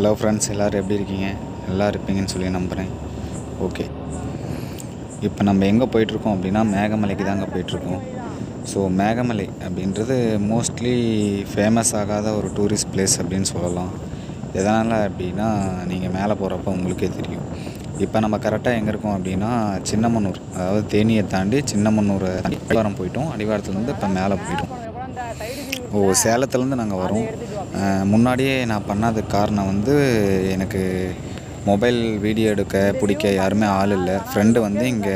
hello friends எல்லோரும் எப்படி இருக்கீங்க நல்லா இருப்பீங்கன்னு சொல்லி நம்புகிறேன் ஓகே இப்போ நம்ம எங்கே போயிட்டுருக்கோம் அப்படின்னா மேகமலைக்கு தாங்க போயிட்டுருக்கோம் ஸோ மேகமலை அப்படின்றது மோஸ்ட்லி ஃபேமஸ் ஆகாத ஒரு டூரிஸ்ட் பிளேஸ் அப்படின்னு சொல்லலாம் எதனால் அப்படின்னா நீங்கள் மேலே போகிறப்ப உங்களுக்கே தெரியும் இப்போ நம்ம கரெக்டாக எங்கே இருக்கோம் அப்படின்னா சின்னமனூர் அதாவது தேனியை தாண்டி சின்னமனூரை தாண்டி அடிவாரம் போயிட்டோம் அடிவாரத்துலேருந்து இப்போ மேலே போயிட்டோம் ஓ சேலத்துலேருந்து நாங்கள் வரோம் அஹ், முன்னாடியே நான் பண்ணாததுக்கு காரணம் வந்து எனக்கு மொபைல் வீடியோ எடுக்க பிடிக்க யாருமே ஆள் இல்லை ஃப்ரெண்டு வந்து இங்கே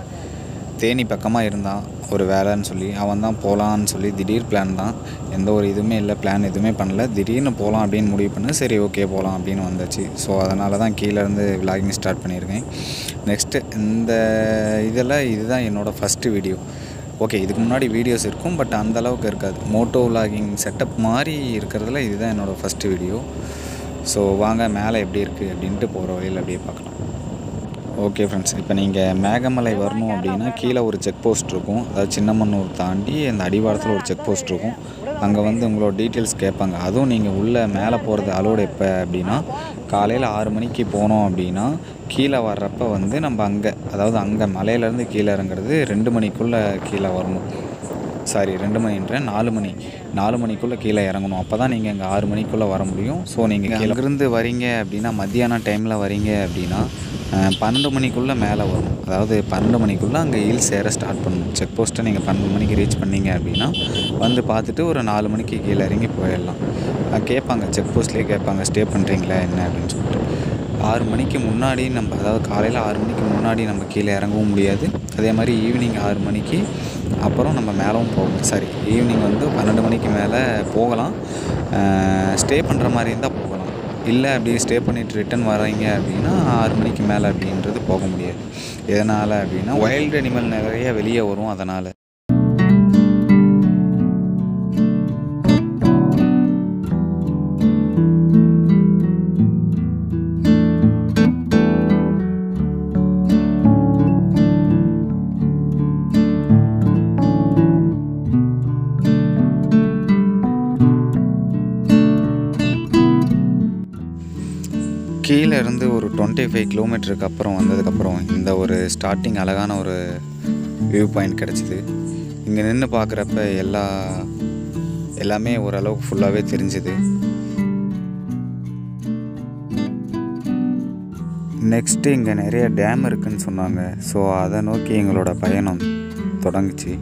தேனி பக்கமாக இருந்தான் ஒரு வேலைன்னு சொல்லி அவன் தான் போகலான்னு சொல்லி திடீர் பிளான் தான் எந்த ஒரு இதுவுமே இல்லை பிளான் எதுவுமே பண்ணல திடீர்னு போகலாம் அப்படின்னு முடிவு பண்ண சரி ஓகே போகலாம் அப்படின்னு வந்தாச்சு ஸோ அதனால தான் கீழே இருந்து விலாகிங் ஸ்டார்ட் பண்ணியிருக்கேன் நெக்ஸ்ட்டு இந்த இதில் இதுதான் என்னோடய ஃபஸ்ட்டு வீடியோ ஓகே இதுக்கு முன்னாடி வீடியோஸ் இருக்கும் பட் அந்த அளவுக்கு இருக்காது மோட்டோ விலாகிங் செட்டப் மாதிரி இருக்கிறதுல இதுதான் என்னோடய ஃபஸ்ட்டு வீடியோ ஸோ வாங்க மேலே எப்படி இருக்குது அப்படின்ட்டு போகிற வழியில் அப்படியே பார்க்கலாம் ஓகே ஃப்ரெண்ட்ஸ் இப்போ நீங்கள் மேகமலை வரணும் அப்படின்னா கீழே ஒரு செக் போஸ்ட் இருக்கும் அதாவது சின்னமன்னூர் தாண்டி அந்த அடிவாரத்தில் ஒரு செக் போஸ்ட் இருக்கும் அங்கே வந்து உங்களோட டீட்டெயில்ஸ் கேட்பாங்க அதுவும் நீங்கள் உள்ளே மேலே போகிறது அலோடு எப்போ அப்படின்னா காலையில் ஆறு மணிக்கு போனோம் அப்படின்னா கீழே வர்றப்ப வந்து நம்ம அங்கே அதாவது அங்கே மலையிலேருந்து கீழே இறங்குறது ரெண்டு மணிக்குள்ளே கீழே வரணும் சாரி ரெண்டு மணின்ற நாலு மணி நாலு மணிக்குள்ளே கீழே இறங்கணும் அப்போ தான் நீங்கள் இங்கே ஆறு மணிக்குள்ளே வர முடியும் ஸோ நீங்கள் அங்கேருந்து வரீங்க அப்படின்னா மத்தியான டைமில் வரீங்க அப்படின்னா அஹ், பன்னெண்டு மணிக்குள்ளே மேலே வரும் அதாவது பன்னெண்டு மணிக்குள்ளே அங்கே ஹில்ஸ் ஏற ஸ்டார்ட் பண்ணணும் செக் போஸ்ட்டை நீங்கள் பன்னெண்டு மணிக்கு ரீச் பண்ணீங்க அப்படின்னா வந்து பார்த்துட்டு ஒரு நாலு மணிக்கு கீழே இறங்கி போயிடலாம் அஹ், கேட்பாங்க செக் போஸ்ட்லேயே கேட்பாங்க ஸ்டே பண்ணுறீங்களா என்ன அப்படின்னு சொல்லிட்டு ஆறு மணிக்கு முன்னாடி நம்ம அதாவது காலையில் ஆறு மணிக்கு முன்னாடி நம்ம கீழே இறங்கவும் முடியாது அதே மாதிரி ஈவினிங் ஆறு மணிக்கு அப்புறம் நம்ம மேலவும் போகணும் சாரி ஈவினிங் வந்து பன்னெண்டு மணிக்கு மேலே போகலாம் ஸ்டே பண்ணுற மாதிரி இருந்தால் போகலாம் இல்லை அப்படி ஸ்டே பண்ணிவிட்டு ரிட்டன் வர்றீங்க அப்படின்னா ஆறு மணிக்கு மேலே அப்படின்றது போக முடியாது எதனால் அப்படின்னா வைல்டு அனிமல் நிறைய வெளியே வரும் அதனால் கீழே இருந்து ஒரு டுவெண்ட்டி ஃபைவ் கிலோமீட்டருக்கு அப்புறம் வந்ததுக்கப்புறம் இந்த ஒரு ஸ்டார்டிங் அழகான ஒரு வியூ பாயிண்ட் கிடச்சிது இங்கே நின்று பார்க்குறப்ப எல்லா எல்லாமே ஓரளவுக்கு ஃபுல்லாகவே தெரிஞ்சுது நெக்ஸ்ட்டு இங்கே நிறைய டேம் இருக்குன்னு சொன்னாங்க ஸோ அதை நோக்கி எங்களோட பயணம் தொடங்குச்சு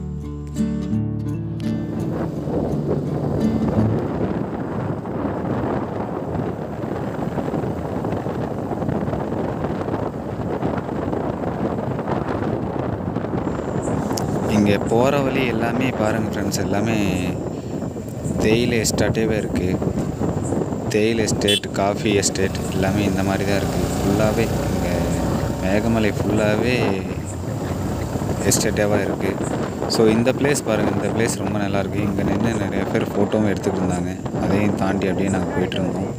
இங்கே போகிற வழி எல்லாமே பாருங்கள் ஃப்ரெண்ட்ஸ் எல்லாமே தேயிலை எஸ்டேட்டேவே இருக்குது தேயிலை எஸ்டேட் காஃபி எஸ்டேட் எல்லாமே இந்த மாதிரி தான் இருக்குது ஃபுல்லாகவே இங்கே மேகமலை ஃபுல்லாகவே எஸ்டேட்டாக இருக்குது ஸோ இந்த பிளேஸ் பாருங்கள் இந்த பிளேஸ் ரொம்ப நல்லாயிருக்கு இங்கே நின்று நிறைய பேர் ஃபோட்டோவும் எடுத்துக்கிட்டு இருந்தாங்க அதையும் தாண்டி அப்படியே நாங்கள் போயிட்டு இருந்தோம்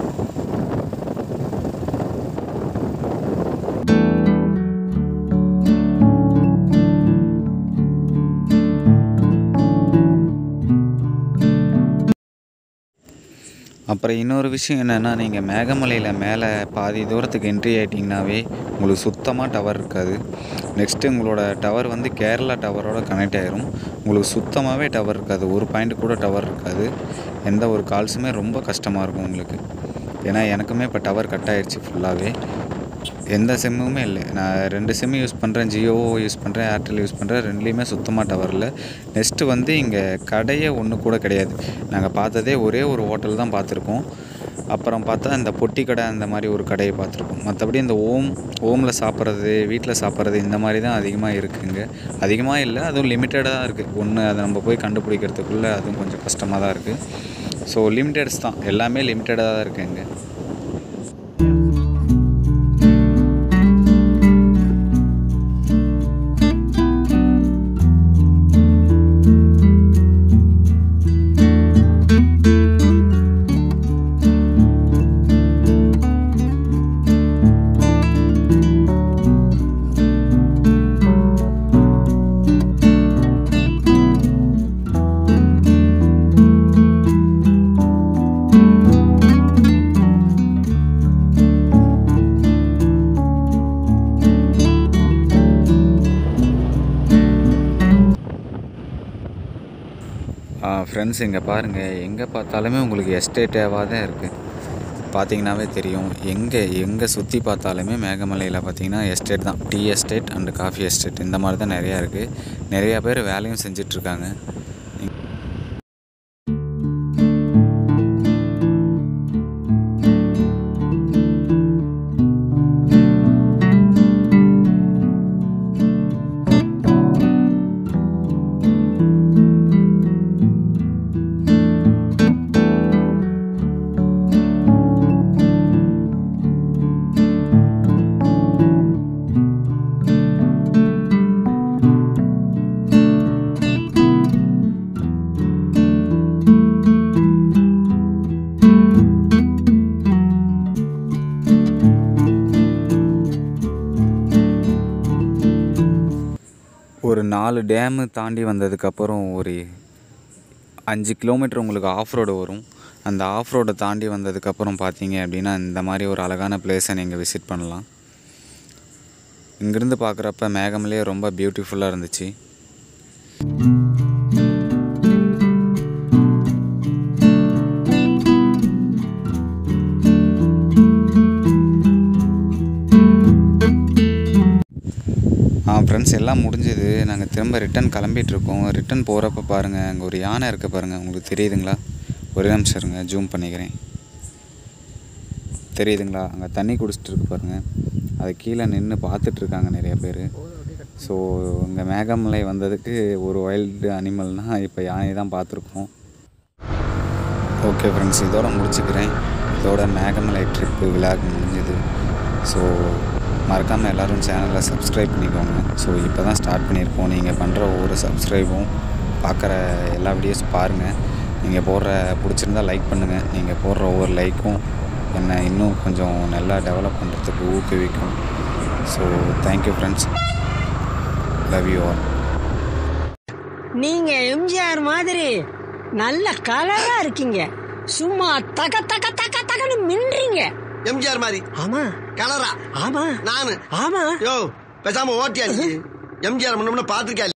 அப்புறம் இன்னொரு விஷயம் என்னென்னா நீங்கள் மேகமலையில் மேலே பாதி தூரத்துக்கு என்ட்ரி ஆகிட்டிங்கனாவே உங்களுக்கு சுத்தமாக டவர் இருக்காது நெக்ஸ்ட்டு உங்களோட டவர் வந்து கேரளா டவரோட கனெக்ட் ஆயிரும் உங்களுக்கு சுத்தமாகவே டவர் இருக்காது ஒரு பாயிண்ட் கூட டவர் இருக்காது எந்த ஒரு கால்ஸுமே ரொம்ப கஷ்டமாக இருக்கும் உங்களுக்கு ஏன்னா எனக்குமே இப்போ டவர் கட் ஆயிடுச்சு ஃபுல்லாகவே எந்த சிம்முமே இல்லை நான் ரெண்டு சிம் யூஸ் பண்ணுறேன் ஜியோவோ யூஸ் பண்ணுறேன் ஏர்டெல் யூஸ் பண்ணுறேன் ரெண்டுலேயுமே சுத்தமாக டவர் இல்லை நெக்ஸ்ட்டு வந்து இங்கே கடையே ஒன்று கூட கிடையாது நாங்கள் பார்த்ததே ஒரே ஒரு ஹோட்டல் தான் பார்த்துருக்கோம் அப்புறம் பார்த்தா இந்த பொட்டி கடை அந்த மாதிரி ஒரு கடையை பார்த்துருக்கோம் மற்றபடி இந்த ஓம் ஓமில் சாப்பிட்றது வீட்டில் சாப்பிட்றது இந்த மாதிரி தான் அதிகமாக இருக்குங்க அதிகமாக இல்லை அதுவும் லிமிட்டடாக தான் இருக்குது ஒன்று அதை நம்ம போய் கண்டுபிடிக்கிறதுக்குள்ளே அதுவும் கொஞ்சம் கஷ்டமாக தான் இருக்குது ஸோ லிமிட்டட்ஸ் தான் எல்லாமே லிமிட்டடாக தான் இருக்குங்க ஃப்ரெண்ட்ஸ் இங்கே பாருங்கள் எங்கே பார்த்தாலுமே உங்களுக்கு எஸ்டேட்டாவாக தான் இருக்குது பார்த்தீங்கன்னாவே தெரியும் எங்கே எங்கே சுற்றி பார்த்தாலுமே மேகமலையில் பார்த்தீங்கன்னா எஸ்டேட் தான் tea estate and coffee estate இந்த மாதிரி தான் நிறையா இருக்குது நிறையா பேர் வேலையும் செஞ்சிட்ருக்காங்க ஒரு நாலு டேமு தாண்டி வந்ததுக்கப்புறம் ஒரு அஞ்சு கிலோமீட்டர் உங்களுக்கு ஆஃப் ரோடு வரும் அந்த ஆஃப் ரோடை தாண்டி வந்ததுக்கப்புறம் பார்த்தீங்க அப்படின்னா இந்த மாதிரி ஒரு அழகான பிளேஸை நீங்கள் விசிட் பண்ணலாம் இங்கேருந்து பார்க்குறப்ப மேகமலையே ரொம்ப பியூட்டிஃபுல்லாக இருந்துச்சு ஃப்ரெண்ட்ஸ் எல்லாம் முடிஞ்சது நாங்கள் திரும்ப ரிட்டன் கிளம்பிகிட்ருக்கோம் ரிட்டன் போகிறப்ப பாருங்கள் அங்கே ஒரு யானை இருக்க பாருங்கள் உங்களுக்கு தெரியுதுங்களா ஒரே நிமிஷம் இருங்க ஜூம் பண்ணிக்கிறேன் தெரியுதுங்களா அங்கே தண்ணி குடிச்சிட்டு இருக்கு பாருங்கள் அது கீழே நின்று பார்த்துட்ருக்காங்க நிறைய பேர் ஸோ இங்கே மேகமலை வந்ததுக்கு ஒரு வைல்டு அனிமல்னால் இப்போ யானை தான் பார்த்துருக்கோம் ஓகே ஃப்ரெண்ட்ஸ் இதோட முடிச்சுக்கிறேன் இதோட மேகமலை ட்ரிப்பு விழாக்கு முடிஞ்சுது ஸோ மறக்காமல் எல்லோரும் சேனலை சப்ஸ்கிரைப் பண்ணிக்கோங்க ஸோ இப்போ தான் ஸ்டார்ட் பண்ணியிருக்கோம் நீங்கள் பண்ணுற ஒவ்வொரு சப்ஸ்கிரைபும் பார்க்குற எல்லா வீடியோஸ் பாருங்கள் நீங்கள் போடுற பிடிச்சிருந்தா லைக் பண்ணுங்கள் நீங்கள் போடுற ஒவ்வொரு லைக்கும் என்னை இன்னும் கொஞ்சம் நல்லா டெவலப் பண்ணுறதுக்கு ஊக்குவிக்கும் so thank you friends love you all நீங்க எம்ஜிஆர் மாதிரி நல்ல கலரா இருக்கீங்க சும்மா தக தக தக தகன்னு மின்றீங்க எம்ஜிஆர் மாதிரி ஆமா கலரா ஆமா நானு ஆமா யோ பேசாம ஓட்டியா நீ எம்ஜிஆர் முன்ன பாத்திருக்கா